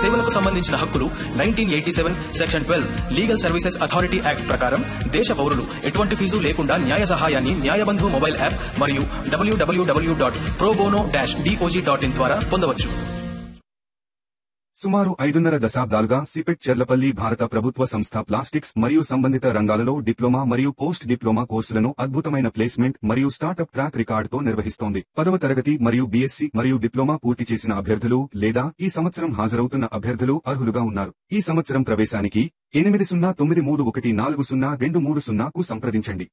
సేవలకు సంబంధించిన హక్కులు nineteen eighty seven section twelve legal services authority act ప్రకారం దేశ పౌరులు ఎటువంటి ఫీజు లేకుండా న్యాయ సహాయాన్ని న్యాయబంధు మొబైల్ యాప్ మరియు WWW dot probono dash DOJ dot in ద్వారా పొందవచ్చు సుమారు ఐదున్నర దశాబ్దాలుగా సిపెట్ చెర్లపల్లి భారత ప్రభుత్వ సంస్థ ప్లాస్టిక్స్ మరియు సంబంధిత రంగాలలో డిప్లొమా మరియు పోస్ట్ డిప్లొమా కోర్సులను అద్భుతమైన ప్లేస్మెంట్ మరియు స్టార్టప్ ట్రాక్ రికార్డుతో నిర్వహిస్తోంది పదవ తరగతి మరియు బీఎస్సీ మరియు డిప్లొమా పూర్తి చేసిన అభ్యర్థులు లేదా ఈ సంవత్సరం హాజరవుతున్న అభ్యర్థులు అర్హులుగా ఉన్నారు ఈ సంవత్సరం ప్రవేశానికి ఎనిమిది సున్నా తొమ్మిది మూడు ఒకటి నాలుగు సున్నా రెండు మూడు సున్నాకు సంప్రదించండి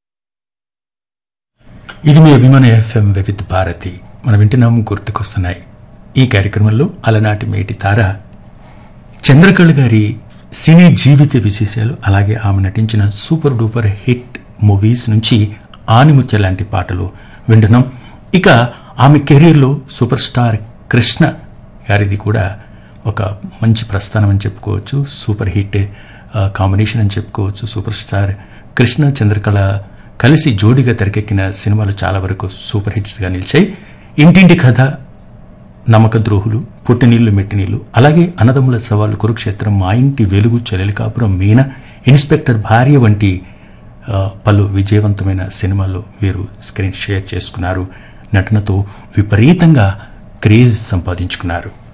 ఇది మీ అభిమాన ఎఫ్ఎం వివిధ భారతి మనం వింటున్నాం గుర్తుకొస్తున్నాయి ఈ కార్యక్రమంలో అలనాటి మేటి తార చంద్రకళ గారి సినీ జీవిత విశేషాలు అలాగే ఆమె నటించిన సూపర్ డూపర్ హిట్ మూవీస్ నుంచి ఆనిముత్య లాంటి పాటలు వింటున్నాం ఇక ఆమె కెరీర్లో సూపర్ స్టార్ కృష్ణ గారిది కూడా ఒక మంచి ప్రస్థానం అని చెప్పుకోవచ్చు సూపర్ హిట్ ఆ, కాంబినేషన్ అని చెప్పుకోవచ్చు సూపర్ స్టార్ కృష్ణ చంద్రకళ కలిసి జోడిగా తెరకెక్కిన సినిమాలు చాలా వరకు సూపర్ హిట్స్గా నిలిచాయి ఇంటింటి కథ నమ్మక ద్రోహులు పుట్టినీళ్లు మెట్టినీళ్లు అలాగే అన్నదమ్ముల సవాలు కురుక్షేత్రం మా ఇంటి వెలుగు చెలెలికాపురం మీన ఇన్స్పెక్టర్ భార్య వంటి ఆ, పలు విజయవంతమైన సినిమాల్లో వీరు స్క్రీన్ షేర్ చేసుకున్నారు నటనతో విపరీతంగా క్రేజ్ సంపాదించుకున్నారు